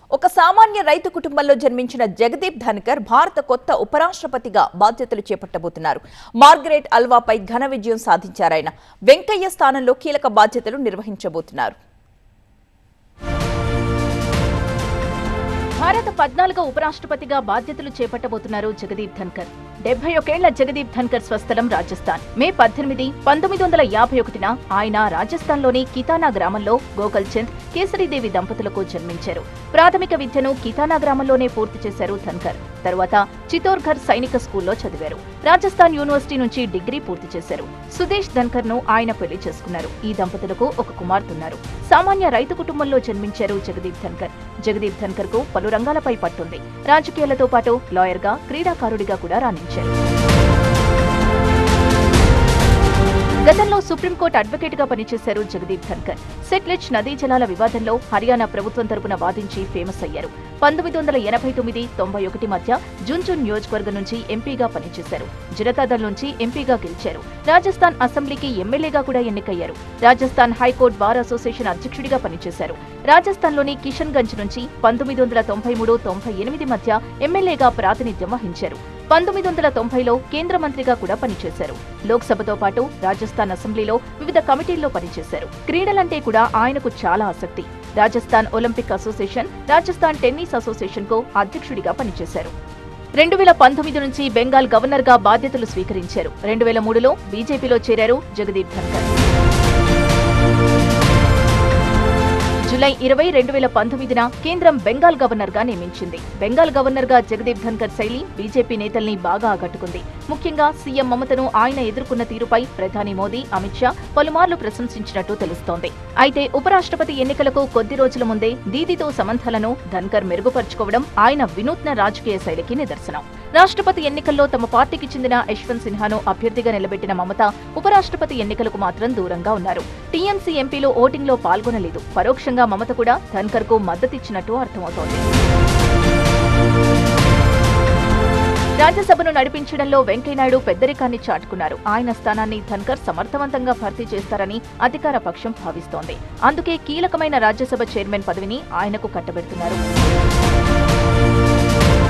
ఒక సామాన్య రైతు కుటుంబంలో జన్మించిన జగదీప్ ధన్కర్ భారత కొత్త ఉపరాష్ట్రపతిగా బాధ్యతలు చేపట్టబోతున్నారు మార్గరెట్ అల్వాపై ఘన విజయం సాధించారాయన వెంకయ్య స్థానంలో కీలక బాధ్యతలు నిర్వహించబోతున్నారు భారత పద్నాలుగో ఉపరాష్ట్రపతిగా బాధ్యతలు చేపట్టబోతున్నారు జగదీప్ ధన్కర్ డెబ్బై ఒకేళ్ల జగదీప్ ధన్కర్ స్వస్థలం రాజస్థాన్ మే పద్దెనిమిది పంతొమ్మిది వందల యాభై ఒకటిన ఆయన రాజస్థాన్లోని కితానా గ్రామంలో గోకల్ చంద్ కేసరీదేవి దంపతులకు జన్మించారు ప్రాథమిక విద్యను కితానా గ్రామంలోనే పూర్తి చేశారు ధన్కర్ తరువాత చితోర్ఘర్ సైనిక స్కూల్లో చదివారు రాజస్థాన్ యూనివర్సిటీ నుంచి డిగ్రీ పూర్తి చేశారు సుదేశ్ ధన్కర్ ను ఆయన పెళ్లి చేసుకున్నారు ఈ దంపతులకు ఒక కుమార్తెన్నారు సామాన్య రైతు కుటుంబంలో జన్మించారు జగదీప్ ధన్కర్ జగదీప్ ధన్కర్ కు పలు రంగాలపై పట్టుంది రాజకీయాలతో పాటు లాయర్ గా క్రీడాకారుడిగా కూడా రాణించారు గతంలో సుప్రీంకోర్టు అడ్వకేట్ గా పనిచేశారు జగదీప్ ధన్కర్ సెట్లెచ్ నదీ జలాల వివాదంలో హర్యానా ప్రభుత్వం తరపున వాదించి ఫేమస్ అయ్యారు పంతొమ్మిది వందల ఎనభై తొమ్మిది తొంభై ఒకటి మధ్య జున్జున్ నియోజకవర్గం నుంచి ఎంపీగా పనిచేశారు జనతాదళ్ నుంచి ఎంపీగా గెలిచారు రాజస్థాన్ అసెంబ్లీకి ఎమ్మెల్యేగా కూడా ఎన్నికయ్యారు రాజస్థాన్ హైకోర్టు బార్ అసోసియేషన్ అధ్యక్షుడిగా పనిచేశారు రాజస్థాన్లోని కిషన్ గంజ్ నుంచి పంతొమ్మిది వందల తొంభై మూడు తొంభై ఎనిమిది మధ్య ఎమ్మెల్యేగా ప్రాతినిధ్యం వహించారు పంతొమ్మిది వందల తొంభైలో కేంద్ర మంత్రిగా కూడా పనిచేశారు లోక్సభతో పాటు రాజస్థాన్ అసెంబ్లీలో వివిధ కమిటీల్లో పనిచేశారు క్రీడలంటే కూడా ఆయనకు చాలా ఆసక్తి Rajasthan Olympic association Rajasthan tennis association కు అధ్యక్షుడిగా పనిచేశారు రెండు వేల పంతొమ్మిది నుంచి బెంగాల్ గవర్నర్ గా బాధ్యతలు స్వీకరించారు రెండు వేల మూడులో బీజేపీలో చేరారు జగదీప్ ధన్కర్ జూలై ఇరవై రెండు వేల పంతొమ్మిదిన కేంద్రం బెంగాల్ గవర్నర్ గా నియమించింది బెంగాల్ గవర్నర్ గా జగదీప్ ధన్కర్ శైలి బీజేపీ నేతల్ని బాగా ఆకట్టుకుంది ముఖ్యంగా సీఎం మమతను ఆయన ఎదుర్కొన్న తీరుపై ప్రధాని మోదీ అమిత్ షా పలుమార్లు ప్రశంసించినట్టు తెలుస్తోంది అయితే ఉపరాష్ట్రపతి ఎన్నికలకు కొద్ది రోజుల ముందే దీదీతో సంబంధాలను ధన్కర్ మెరుగుపరుచుకోవడం ఆయన వినూత్న రాజకీయ శైలికి నిదర్శనం రాష్ట్రపతి ఎన్నికల్లో తమ పార్టీకి చెందిన యశ్వంత్ సిన్హాను అభ్యర్థిగా నిలబెట్టిన మమత ఉపరాష్ట్రపతి ఎన్నికలకు మాత్రం దూరంగా ఉన్నారు టీఎంసీ ఎంపీలు ఓటింగ్లో పాల్గొనలేదు పరోక్షంగా మమత కూడా ధన్కర్ కు మద్దతిచ్చినట్టు అర్థమవుతోంది రాజ్యసభను నడిపించడంలో వెంకయ్యనాయుడు పెద్దరికాన్ని చాటుకున్నారు ఆయన స్థానాన్ని ధన్కర్ సమర్థవంతంగా భర్తీ చేస్తారని అధికార పక్షం భావిస్తోంది అందుకే కీలకమైన రాజ్యసభ చైర్మన్ పదవిని ఆయనకు కట్టబెడుతున్నారు